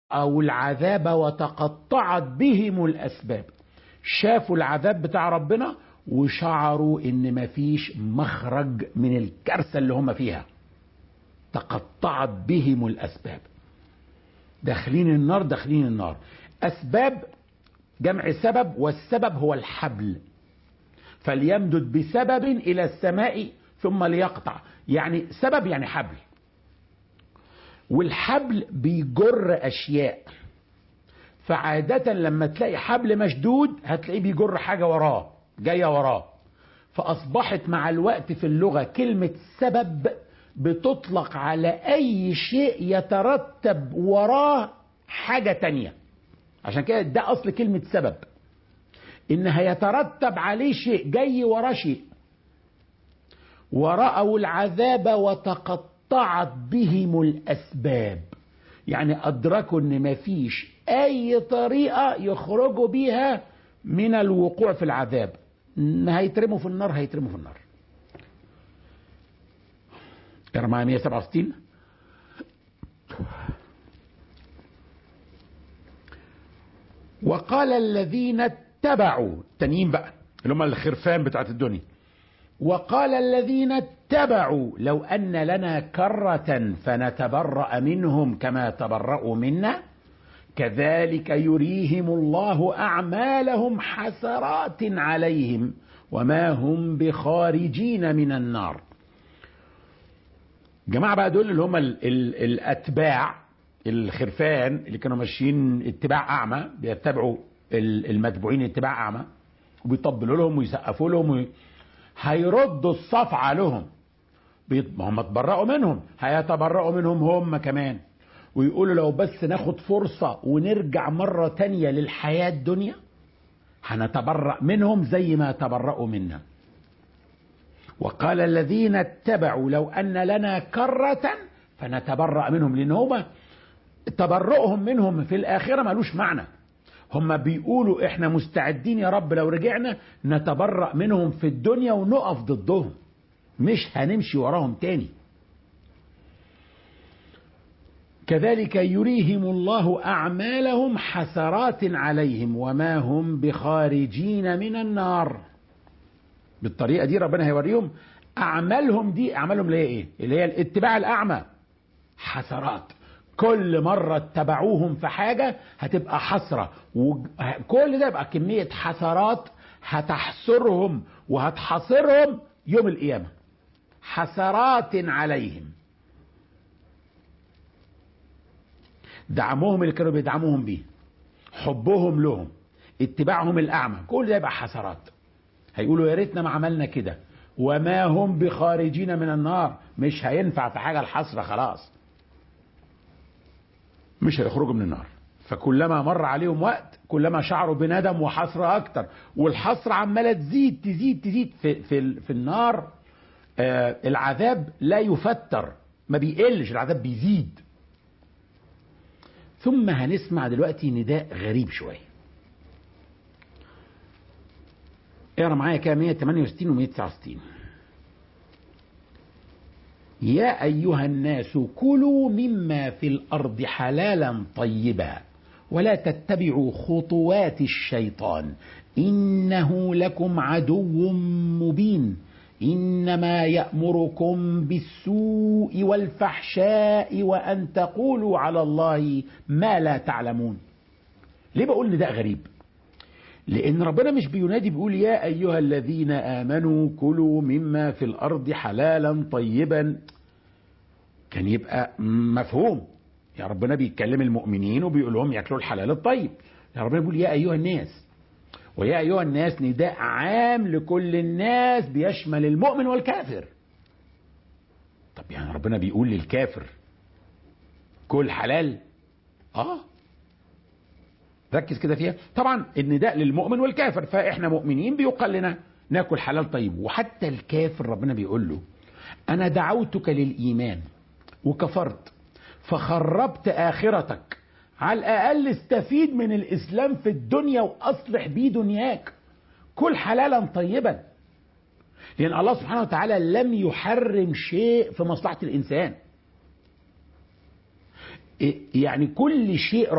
أو العذاب وتقطعت بهم الأسباب شافوا العذاب بتاع ربنا وشعروا ان مفيش مخرج من الكارثة اللي هم فيها تقطعت بهم الأسباب داخلين النار داخلين النار أسباب جمع سبب والسبب هو الحبل فليمدد بسبب إلى السماء ثم ليقطع يعني سبب يعني حبل والحبل بيجر أشياء فعادة لما تلاقي حبل مشدود هتلاقيه بيجر حاجة وراه جاية وراه فأصبحت مع الوقت في اللغة كلمة سبب بتطلق على أي شيء يترتب وراه حاجة تانية عشان كده ده أصل كلمة سبب إنها يترتب عليه شيء جاي وراه شيء ورأوا العذاب وتقطعت بهم الأسباب يعني أدركوا إن مفيش أي طريقة يخرجوا بيها من الوقوع في العذاب هيترموا في النار هيترموا في النار ارمى 167 وقال الذين اتبعوا التانيين بقى اللي هم الخرفان بتاعت الدنيا وقال الذين اتبعوا لو أن لنا كرة فنتبرأ منهم كما تبرأوا منا كذلك يريهم الله أعمالهم حسرات عليهم وما هم بخارجين من النار جماعة بقى دول اللي هم ال ال الأتباع الخرفان اللي كانوا ماشيين اتباع أعمى بيتبعوا المتبوعين اتباع أعمى وبيطبلوا لهم ويسقفوا لهم وي... هيردوا الصفعة لهم هم اتبرأوا منهم هيتبرأوا منهم هم كمان ويقولوا لو بس ناخد فرصة ونرجع مرة تانية للحياة الدنيا هنتبرأ منهم زي ما تبرأوا منا وقال الذين اتبعوا لو أن لنا كرة فنتبرأ منهم لأن هم تبرؤهم منهم في الآخرة ملوش معنى هم بيقولوا احنا مستعدين يا رب لو رجعنا نتبرأ منهم في الدنيا ونقف ضدهم مش هنمشي وراهم تاني كذلك يريهم الله أعمالهم حسرات عليهم وما هم بخارجين من النار بالطريقة دي ربنا هيوريهم أعمالهم دي أعمالهم اللي هي إيه اللي هي الاتباع الأعمى حسرات كل مرة اتبعوهم في حاجة هتبقى حسرة وكل ده يبقى كمية حسرات هتحسرهم وهتحصرهم يوم القيامة حسرات عليهم دعمهم اللي كانوا بيدعموهم بيه حبهم لهم اتباعهم الأعمى كل ده يبقى حسرات هيقولوا يا ريتنا ما عملنا كده وما هم بخارجين من النار مش هينفع في حاجة الحسرة خلاص مش هيخرجوا من النار فكلما مر عليهم وقت كلما شعروا بندم وحسرة أكتر والحسرة عمالة تزيد تزيد تزيد في, في, في النار آه العذاب لا يفتر ما بيقلش العذاب بيزيد ثم هنسمع دلوقتي نداء غريب شوية اقرا معايا كده 168 و 169 يا أيها الناس كلوا مما في الأرض حلالا طيبا ولا تتبعوا خطوات الشيطان إنه لكم عدو مبين إنما يأمركم بالسوء والفحشاء وأن تقولوا على الله ما لا تعلمون ليه بقول نداء غريب لأن ربنا مش بينادي بيقول يا أيها الذين آمنوا كلوا مما في الأرض حلالا طيبا كان يبقى مفهوم يا ربنا بيتكلم المؤمنين وبيقول لهم ياكلوا الحلال الطيب يا ربنا بيقول يا أيها الناس ويا أيها الناس نداء عام لكل الناس بيشمل المؤمن والكافر طب يعني ربنا بيقول للكافر كل حلال اه ركز كده فيها طبعا النداء للمؤمن والكافر فاحنا مؤمنين بيقال لنا ناكل حلال طيب وحتى الكافر ربنا بيقول له انا دعوتك للايمان وكفرت فخربت اخرتك على الاقل استفيد من الاسلام في الدنيا واصلح بيه دنياك كل حلالا طيبا لان الله سبحانه وتعالى لم يحرم شيء في مصلحه الانسان يعني كل شيء